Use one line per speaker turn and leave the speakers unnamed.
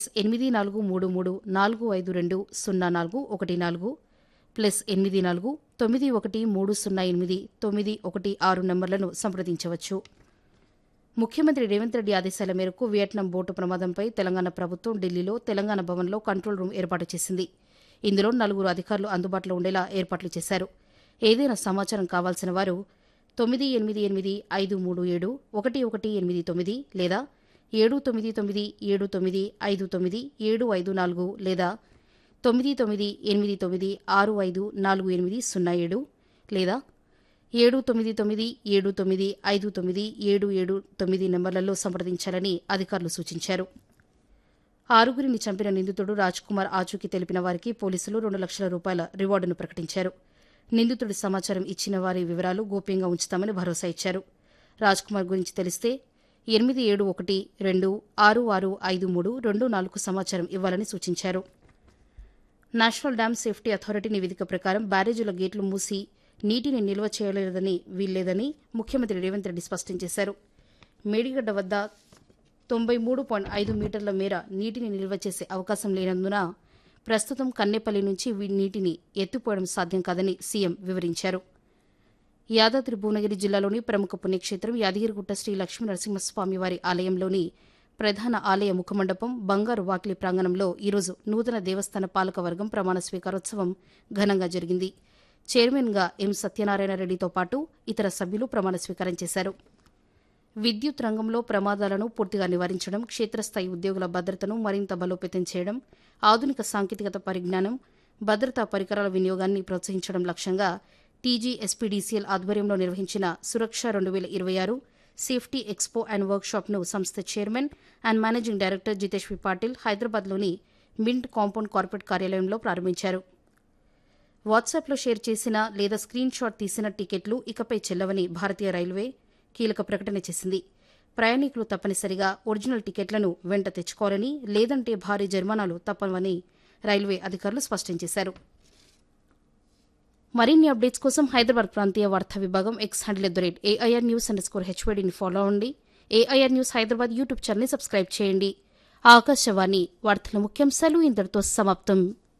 ఎనిమిది నాలుగు మూడు మూడు నాలుగు ఐదు రెండు సున్నా నాలుగు ఒకటి నాలుగు ప్లస్ ఎనిమిది నాలుగు తొమ్మిది ఒకటి మూడు సున్నా ఎనిమిది తొమ్మిది ఒకటి ఆరు నంబర్లను సంప్రదించవచ్చు ముఖ్యమంత్రి రేవంత్ రెడ్డి ఆదేశాల మేరకు వియట్నాం బోటు ప్రమాదంపై తెలంగాణ ప్రభుత్వం ఢిల్లీలో తెలంగాణ భవన్లో కంట్రోల్ రూమ్ ఏర్పాటు చేసింది ఇందులో నలుగురు అధికారులు అందుబాటులో ఉండేలా ఏర్పాట్లు చేశారు ఏదైనా సమాచారం కావాల్సిన వారు తొమ్మిది ఎనిమిది ఎనిమిది ఐదు మూడు ఏడు ఒకటి ఒకటి ఎనిమిది తొమ్మిది లేదా ఏడు తొమ్మిది తొమ్మిది ఏడు తొమ్మిది ఐదు తొమ్మిది ఏడు ఐదు నాలుగు లేదా తొమ్మిది తొమ్మిది ఎనిమిది తొమ్మిది ఆరు ఐదు నాలుగు ఎనిమిది సున్నా ఏడు లేదా ఏడు తొమ్మిది తొమ్మిది ఏడు తొమ్మిది ఐదు తొమ్మిది ఏడు ఏడు తొమ్మిది నంబర్లలో సంప్రదించాలని అధికారులు సూచించారు ఆరుగురిని చంపిన నిందితుడు రాజ్ కుమార్ ఆచూకీ తెలిపిన వారికి పోలీసులు రెండు లక్షల రూపాయల రివార్డును ప్రకటించారు నిందితుడి సమాచారం ఇచ్చిన వారి వివరాలు గోప్యంగా ఉంచుతామని భరోసా ఇచ్చారు రాజ్ కుమార్ గురించి తెలిస్తే ఎనిమిది ఏడు ఒకటి రెండు ఆరు ఆరు ఐదు మూడు రెండు నాలుగు సమాచారం ఇవ్వాలని సూచించారు నేషనల్ డ్యామ్ సేఫ్టీ అథారిటీ నివేదిక ప్రకారం బ్యారేజీల గేట్లు మూసి నీటిని నిల్వ చేయలేదని వీల్లేదని ముఖ్యమంత్రి రేవంత్ రెడ్డి స్పష్టం చేశారు మేడిగడ్డ వద్ద తొంభై మూడు పాయింట్ ఐదు మీటర్ల మేర నీటిని నిల్వ చేసే అవకాశం లేనందున ప్రస్తుతం కన్నెపల్లి నుంచి వీ- నీటిని ఎత్తిపోవడం సాధ్యం కాదని సీఎం వివరించారు యాదాద్రి భువనగిరి జిల్లాలోని ప్రముఖ పుణ్యక్షేత్రం యాదగిరిగుట్ట శ్రీ లక్ష్మీ నరసింహస్వామి వారి ఆలయంలోని ప్రధాన ఆలయ ముఖమండపం బంగారు వాకిలి ప్రాంగణంలో ఈరోజు నూతన దేవస్థాన పాలక వర్గం ప్రమాణ స్వీకారోత్సవం ఘనంగా జరిగింది చైర్మన్గా ఎం సత్యనారాయణ రెడ్డితో పాటు ఇతర సభ్యులు ప్రమాణ స్వీకారం చేశారు విద్యుత్ రంగంలో ప్రమాదాలను పూర్తిగా నివారించడం క్షేత్రస్థాయి ఉద్యోగుల భద్రతను మరింత బలోపేతం చేయడం ఆధునిక సాంకేతికత పరిజ్ఞానం భద్రతా పరికరాల వినియోగాన్ని ప్రోత్సహించడం లక్ష్యంగా టీజీ ఎస్పీడీసీఎల్ ఆధ్వర్యంలో నిర్వహించిన సురక్ష రెండు వేల ఇరవై ఆరు సేఫ్టీ ఎక్స్పో అండ్ వర్క్షాప్ను సంస్థ chairman and managing director Jitesh V Patil హైదరాబాద్లోని మింట్ కాంపౌండ్ కార్పొరేట్ కార్యాలయంలో ప్రారంభించారు వాట్సాప్లో షేర్ చేసిన లేదా స్క్రీన్ షాట్ తీసిన టికెట్లు ఇకపై చెల్లవని భారతీయ రైల్వే కీలక ప్రకటన చేసింది ప్రయాణికులు తప్పనిసరిగా ఒరిజినల్ టికెట్లను వెంట తెచ్చుకోవాలని లేదంటే భారీ జరిమానాలు తప్పవని రైల్వే అధికారులు స్పష్టం చేశారు మరిన్ని అప్డేట్స్ కోసం హైదరాబాద్ ప్రాంతీయ వార్తా విభాగం X handle at the rate AIR news underscore హెచ్వైడీని ఫాలో అవ్వండి ఏఐఆర్ న్యూస్ హైదరాబాద్ యూట్యూబ్ ఛానల్ని సబ్స్క్రైబ్ చేయండి ఆకాశవాణి వార్తల ముఖ్యాంశాలు ఇంతటితో సమాప్తం